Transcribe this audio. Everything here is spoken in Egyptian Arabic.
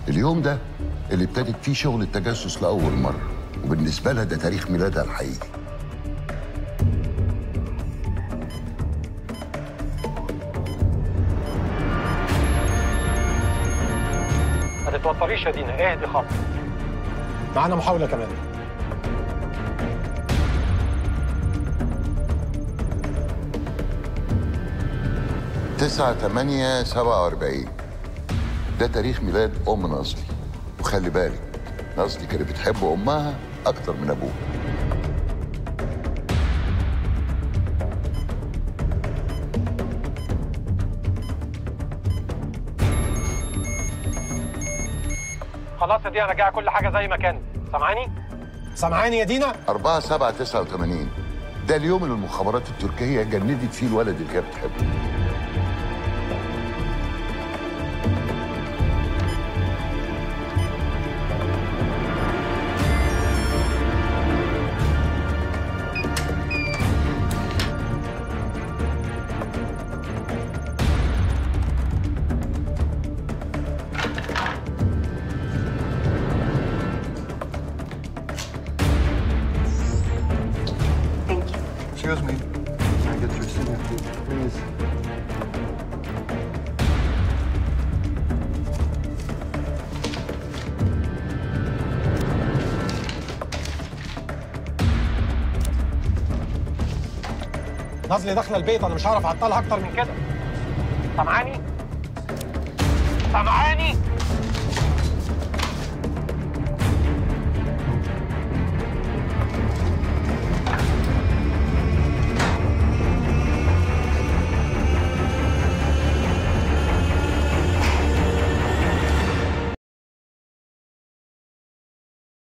اليوم ده اللي ابتدت فيه شغل التجسس لأول مرة وبالنسبة لها ده تاريخ ميلادها الحقيقي ما تتوتريش يا دينا اهدي خالص معانا محاولة كمان تسعة تمانية سبعة وأربعين ده تاريخ ميلاد أم نصلي وخلي بالك نصلي كانت بتحب أمها أكتر من أبوها خلاص يا دينا رجع كل حاجة زي ما كانت سامعاني؟ سامعاني يا دينا؟ أربعة سبعة تسعة وثمانين ده اليوم اللي المخابرات التركية جندت فيه الولد اللي كانت بتحبه Excuse me. Can I get your signature, please? نازلي داخلة البيت أنا مش هعرف أعطلها أكتر من كده سامعاني؟